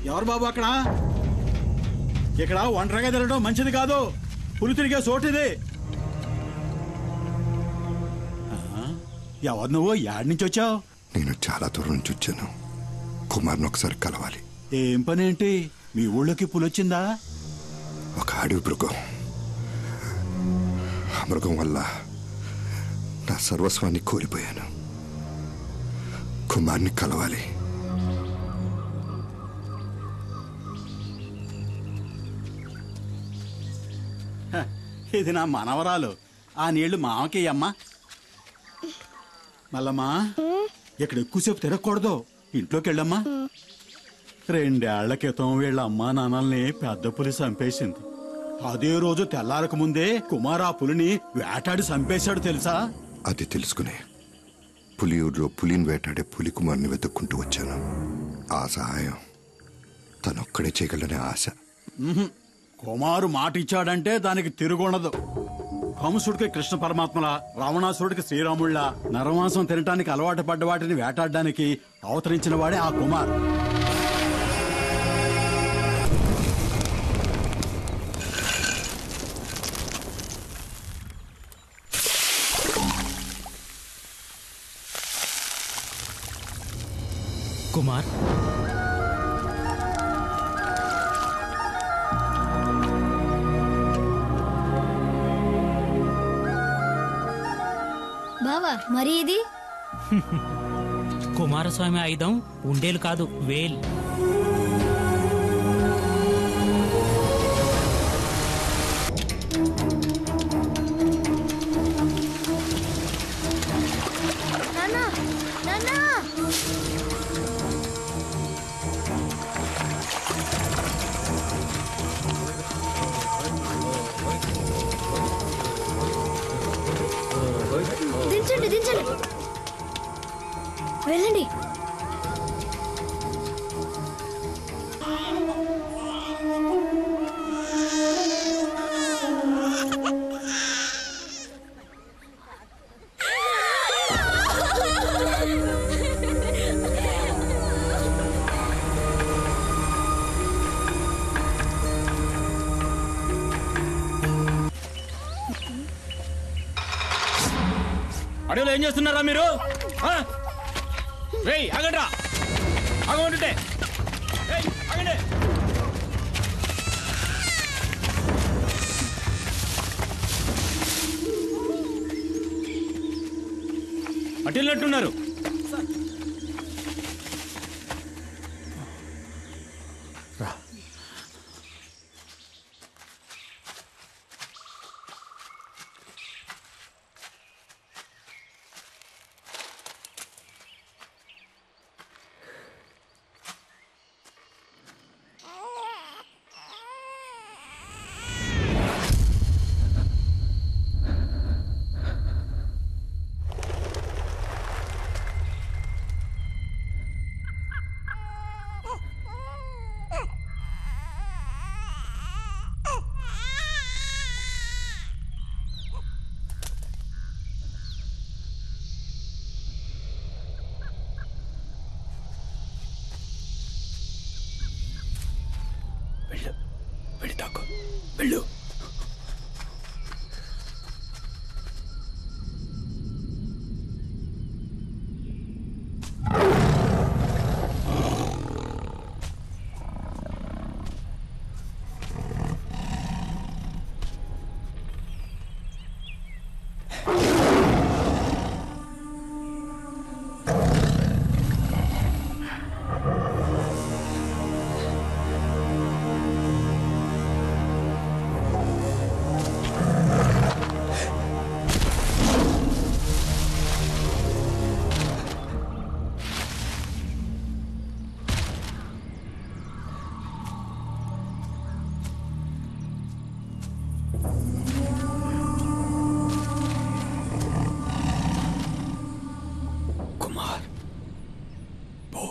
ఎవరు బాబు అక్కడ ఇక్కడ ఒంటరిగా తిరగడం మంచిది కాదు పులి తిరిగే చోటిది ఆ, ఎవరు నువ్వు యాడ్ నుంచి వచ్చావు నేను చాలా దూరం నుంచి వచ్చాను కుమార్ని ఒకసారి కలవాలి ఏం పని ఏంటి మీ ఊళ్ళోకి పులి వచ్చిందా ఒక అడవి మృగం ఆ మృగం వల్ల నా సర్వస్వాన్ని కోల్పోయాను కుమార్ని కలవాలి హ, ఇది నా మనవరాలు ఆ నీళ్లు మామకి అమ్మా మల్లమ్మా ఇక్కడ ఎక్కువసేపు తిరగకూడదు ఇంట్లోకి వెళ్ళమ్మా రెండేళ్ల క్రితం వీళ్ళ అమ్మా నాన్నల్ని పెద్ద పులి చంపేసింది అదే రోజు తెల్లారక ముందే కుమార్ ఆ పులిని వేటాడి చంపేశాడు తెలుసా అది తెలుసుకునే పులియూరులో పులిని వేటాడే పులి కుమార్ని వెతుక్కుంటూ వచ్చాను ఆ సహాయం తనొక్కడే చేయగలనే ఆశ ఉహుం. కుమారు మాట ఇచ్చాడంటే దానికి తిరుగుండదు కంసుడికి కృష్ణ పరమాత్మల రావణాసురుడికి శ్రీరాముళ్ళ నరమాంసం తినటానికి అలవాటు పడ్డ వాటిని వేటాడడానికి అవతరించిన వాడే ఆ కుమార్ కుమార్ బావా మరి ఇది కుమారస్వామి ఆయుధం ఉండేలు కాదు వేల్ నాన్నా నాన్నా దించండి దించండి వెళ్ళండి అడవిలో ఏం చేస్తున్నారా మీరు ఆ? రేయ్ ఆగండ్రా ఆగమంటుంటే రేయ్, ఆగండి అటు వెళ్ళినట్టున్నారు వెళ్ళు వెళ్ళి తాకు వెళ్ళు కుమార్ పో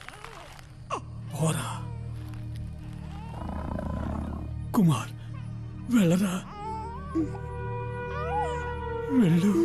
పోరా కుమార్ వెళ్ళరా వెళ్ళు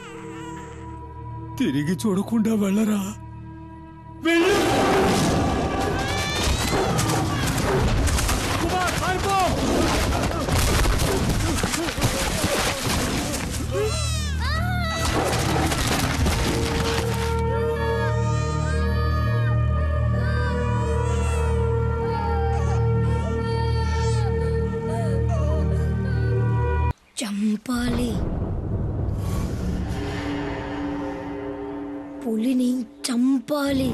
తిరిగి చూడకుండా వెళ్ళరా వెళ్ళు కుమార్ పారిపో చంపాలి పులిని చంపాలి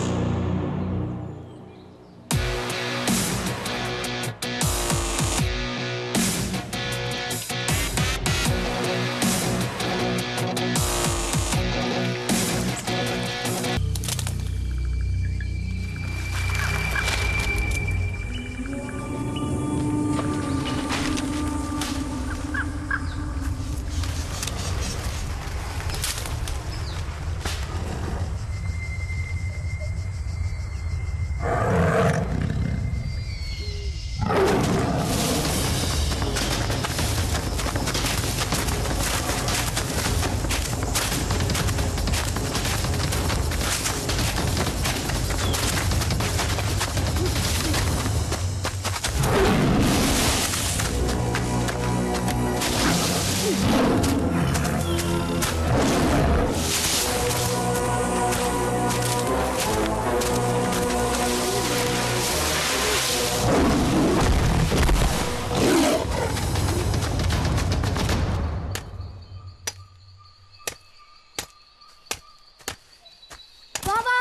బాబా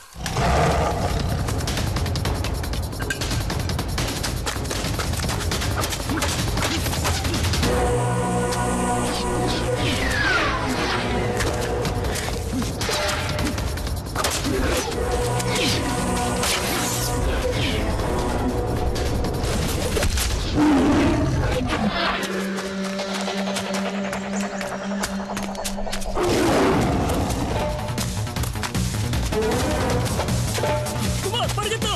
కుమార్ పరిగెత్తు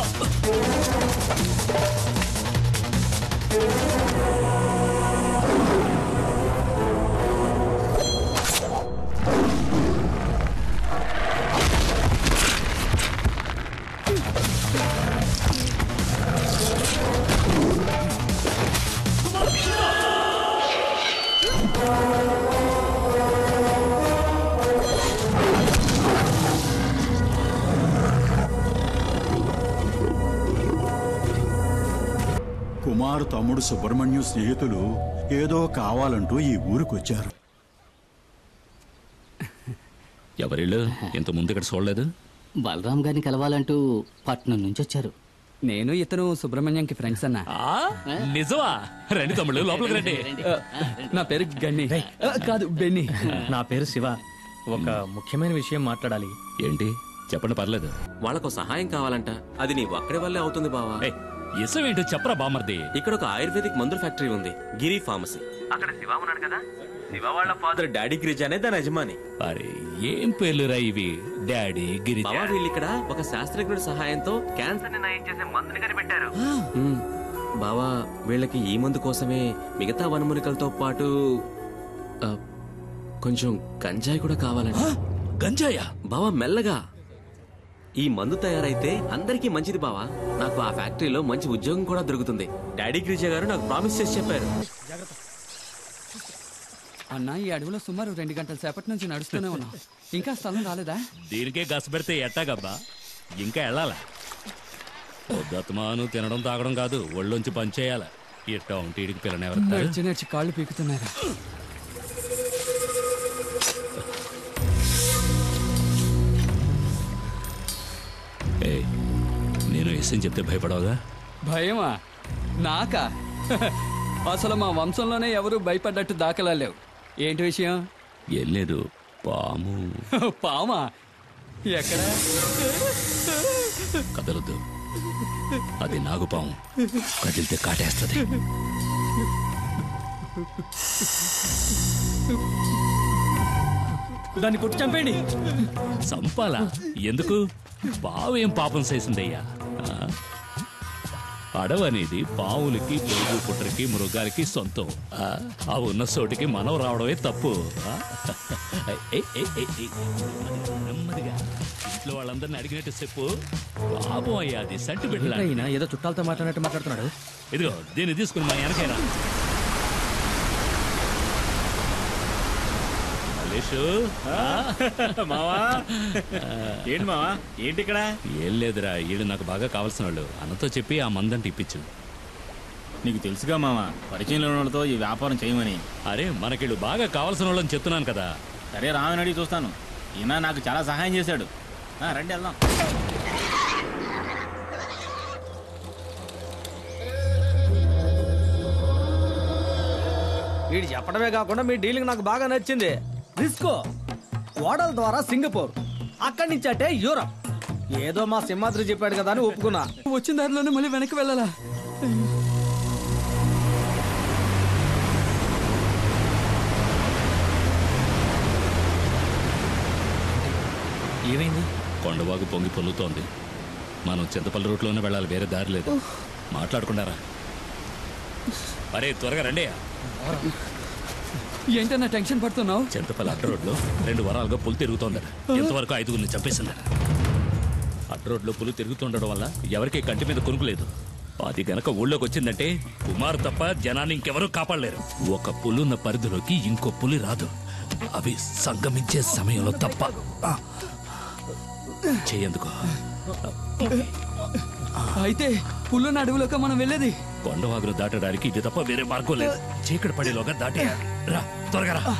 కుమార్ తమ్ముడు సుబ్రహ్మణ్యం స్నేహితులు ఏదో కావాలంటూ ఈ ఊరికొచ్చారు ఎవరిళ్ళు ఇంత ముందు ఇక్కడ చూడలేదు బలరాం గారిని కలవాలంటూ పట్నం నుంచి వచ్చారు నేను ఇతను సుబ్రహ్మణ్యంకి ఫ్రెండ్స్ అన్న ఆ, నిజమా రండి తమ్ముళ్ళు లోపలికి రండి ఆ, నా పేరు గన్ని ఆ, కాదు బెన్ని నా పేరు శివ ఒక ముఖ్యమైన విషయం మాట్లాడాలి ఏంటి చెప్పండి పర్లేదు వాళ్ళకు సహాయం కావాలంట అది నీ ఒక్కడి వల్లే అవుతుంది బావా ఏయ్, ఇసం ఏంటో చెప్పరా బామర్ది ఇక్కడ ఒక ఆయుర్వేదిక్ మందుల ఫ్యాక్టరీ ఉంది గిరి ఫార్మసీ అక్కడ శివ ఉన్నాడు కదా శివ వాళ్ళ ఫాదర్ డాడీ గిరిజ అనే దాని యజమాని అరే ఏం పేర్లురా ఇవి డాడీ గిరి బావా వీళ్ళు ఇక్కడ ఒక శాస్త్రజ్ఞుడి సహాయంతో క్యాన్సర్ ని నయం చేసే మందుని కనిపెట్టారు బావా వీళ్ళకి ఈ మందు కోసమే మిగతా వనమూలికలతో పాటు ఆ, కొంచెం గంజాయి కూడా కావాలంట గంజాయా బావా మెల్లగా ఈ మందు తయారైతే అందరికీ మంచిది బావా నాకు ఆ ఫ్యాక్టరీలో మంచి ఉద్యోగం కూడా దొరుకుతుంది డాడీ గిరిజా గారు నాకు ప్రామిస్ చేసి చెప్పారు అన్న ఈ అడవిలో సుమారు రెండు గంటల సేపటి నుంచి నడుస్తూనే ఉన్నాం ఇంకా స్థలం రాలేదా దీనికే గస పెడితే ఎట్టాగబ్బా ఇంకా వెళ్ళాలా పొద్దుమాను తినడం తాగడం కాదు ఒళ్ళొంచి పనిచేయాల ఇట్టా ఉంటే ఇడికి పిల్లని ఎవరు నడిచి నడిచి కాళ్ళు పీకుతున్నారు ఏయ్, నేను ఎస్ఎం చెప్తే భయపడవుగా భయమా నాకా అసలు మా వంశంలోనే ఎవరు భయపడ్డట్టు దాఖలా లేవు ఏంటి విషయం ఏం లేదు పాము పామా ఎక్కడ కదలదు అది నాగుపాము కదిలితే కాటేస్తుంది దాన్ని కొట్టి చంపేయండి చంపాలా ఎందుకు బావేం పాపం చేసిందయ్యా ఆ? అడవనేది పావులకి పొరుగు పుట్రకి మృగాలకి సొంతం ఆ, ఆ ఉన్న చోటికి మనం రావడమే తప్పు ఆ? ఏయ్, ఏయ్, ఏయ్, ఏయ్. నెమ్మదిగా, నెమ్మదిగా ఇంట్లో వాళ్ళందరిని అడిగినట్టు చెప్పు పాపం అయ్యా అది సంటి బిడ్డలా ఈయన ఏదో చుట్టాలతో మాట్లాడినట్టు మాట్లాడుతున్నాడు ఇదిగో దీన్ని తీసుకుని మా వెనకైనా మలేషు మావా ఏంటి మావా ఏంటి ఇక్కడ ఏం లేదురా ఈడు నాకు బాగా కావాల్సిన వాళ్ళు అన్నతో చెప్పి ఆ మందంటి ఇప్పించు నీకు తెలుసుగా మావా పరిచయంలో ఉన్న వాళ్ళతో ఈ వ్యాపారం చేయమని అరే మనకిళ్ళు బాగా కావాల్సిన వాళ్ళని చెప్తున్నాను కదా సరే రామని అడిగి చూస్తాను ఈయన నాకు చాలా సహాయం చేశాడు ఆ, రండి వెళ్దాం వీడు చెప్పడమే కాకుండా మీ డీలింగ్ నాకు బాగా నచ్చింది రిస్కో ఓడల ద్వారా సింగపూర్ అక్కడి నుంచి అంటే యూరప్ ఏదో మా సింహాద్రి చెప్పాడు కదా అని ఒప్పుకున్నా వచ్చిన దారిలోనే మళ్ళీ వెనక్కి వెళ్ళాలా ఏమైంది కొండవాగు పొంగి పొల్లుతోంది మనం చింతపల్లి రూట్లోనే వెళ్ళాలి వేరే దారి లేదు మాట్లాడుకున్నారా అరే త్వరగా రండి ఏంటన్నా టెన్షన్ పడుతున్నావు చింతపల్లి అడ్డ రోడ్లో రెండు వరాలుగా పులి తిరుగుతోందట ఎంతవరకు ఐదుగురిని చంపేసిందట అడ్డ రోడ్లో పులి తిరుగుతుండడం వల్ల ఎవరికి కంటి మీద కొనుక్కు లేదు అది గనక ఊళ్ళోకి వచ్చిందంటే కుమార్ తప్ప జనాన్ని ఇంకెవరూ కాపాడలేరు ఒక పులున్న పరిధిలోకి ఇంకో పులి రాదు అవి సంగమించే సమయంలో తప్ప చేయందుకో అయితే పుల్లున్న అడవిలోకి మనం వెళ్ళేది కొండవాగులు దాటడానికి ఇది తప్ప వేరే మార్గం లేదు చీకటి పడేలోగా దాటే రా త్వరగా రా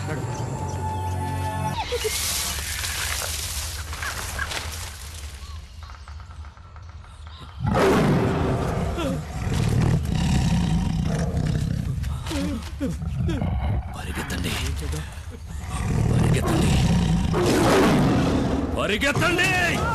పరిగెత్తండి పరిగెత్తండి పరిగెత్తండి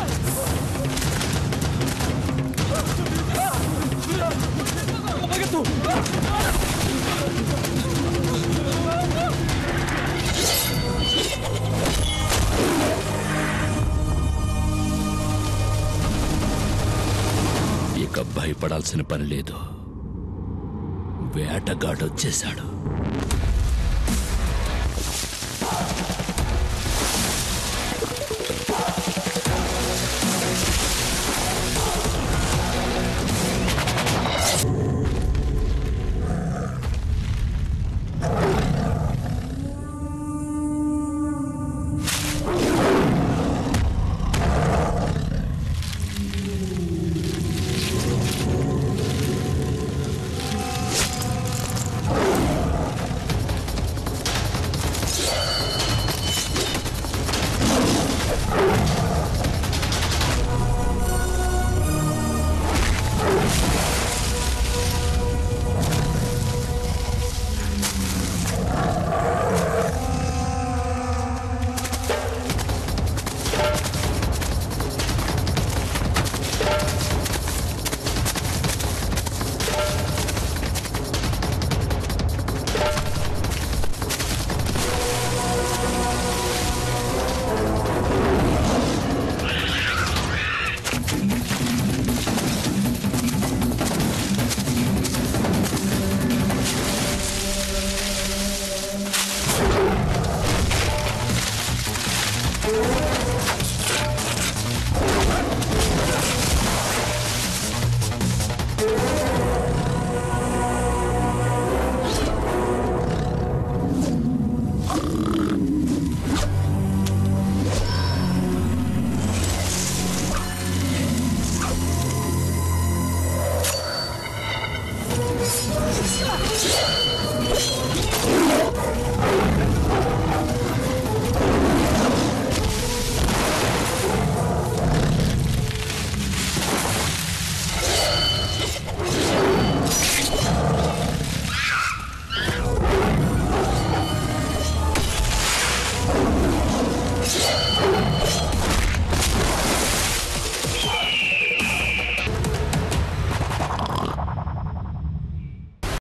ఇక భయపడాల్సిన పని లేదు వేటగాడు వచ్చేశాడు